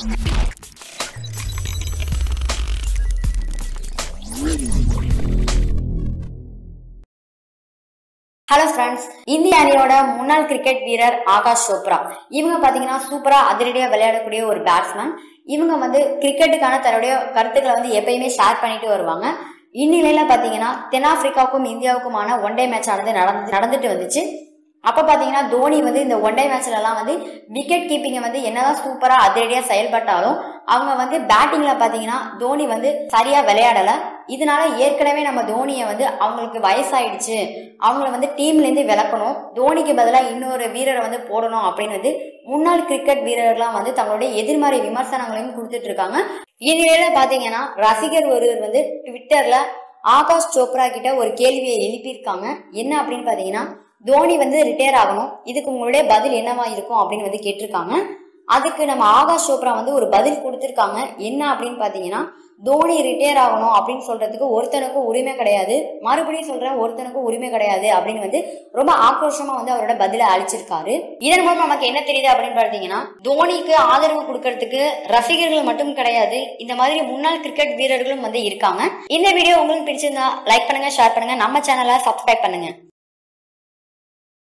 hello friends இந்திய அணியோட முன்னாள் கிரிக்கெட் வீரர் ஆகாஷ் சோப்ரா இவங்க பாத்தீங்கன்னா சூப்பரா அதிரடியா விளையாடக்கூடிய ஒரு பேட்ஸ்மேன் இவங்க வந்து கிரிக்கெட்டுக்கான தன்னுடைய கருத்துக்களை வந்து எப்பயுமே ஷேர் பண்ணிட்டு வருவாங்க இந்நிலையில பாத்தீங்கன்னா தென்னாப்பிரிக்காவுக்கும் இந்தியாவுக்குமான ஒன் டே மேட்ச் ஆனது நடந்து நடந்துட்டு வந்துச்சு அப்ப பாத்தீங்கன்னா தோனி வந்து இந்த ஒன் டே மேட்ச்ல எல்லாம் வந்து விக்கெட் கீப்பிங்கை வந்து என்னதான் சூப்பரா அதிரடியா செயல்பட்டாலும் அவங்க வந்து பேட்டிங்ல பாத்தீங்கன்னா தோனி வந்து சரியா விளையாடல இதனால ஏற்கனவே நம்ம தோனியை வந்து அவங்களுக்கு வயசாயிடுச்சு அவங்கள வந்து டீம்ல இருந்து விளக்கணும் தோனிக்கு பதிலாக இன்னொரு வீரரை வந்து போடணும் அப்படின்னு வந்து முன்னாள் கிரிக்கெட் வீரர்கள்லாம் வந்து தங்களுடைய எதிர்மறை விமர்சனங்களையும் கொடுத்துட்டு இருக்காங்க இந்நிலையில பாத்தீங்கன்னா ரசிகர் ஒருவர் வந்து ட்விட்டர்ல ஆகாஷ் சோப்ரா கிட்ட ஒரு கேள்வியை எழுப்பியிருக்காங்க என்ன அப்படின்னு பாத்தீங்கன்னா தோனி வந்து ரிட்டையர் ஆகணும் இதுக்கு உங்களுடைய பதில் என்னவா இருக்கும் அப்படின்னு வந்து கேட்டிருக்காங்க அதுக்கு நம்ம ஆகாஷ் சோப்ரா வந்து ஒரு பதில் கொடுத்துருக்காங்க என்ன அப்படின்னு பாத்தீங்கன்னா தோனி ரிட்டையர் ஆகணும் அப்படின்னு சொல்றதுக்கு ஒருத்தனுக்கும் உரிமை கிடையாது மறுபடியும் சொல்றேன் ஒருத்தனுக்கும் உரிமை கிடையாது அப்படின்னு வந்து ரொம்ப ஆக்ரோஷமா வந்து அவரோட பதில அளிச்சிருக்காரு இதன் மூலம் நமக்கு என்ன தெரியுது அப்படின்னு பார்த்தீங்கன்னா தோனிக்கு ஆதரவு கொடுக்கறதுக்கு ரசிகர்கள் மட்டும் கிடையாது இந்த மாதிரி முன்னாள் கிரிக்கெட் வீரர்களும் வந்து இருக்காங்க இந்த வீடியோ உங்களுக்கு பிடிச்சிருந்தா லைக் பண்ணுங்க ஷேர் பண்ணுங்க நம்ம சேனலை சப்ஸ்கிரைப் பண்ணுங்க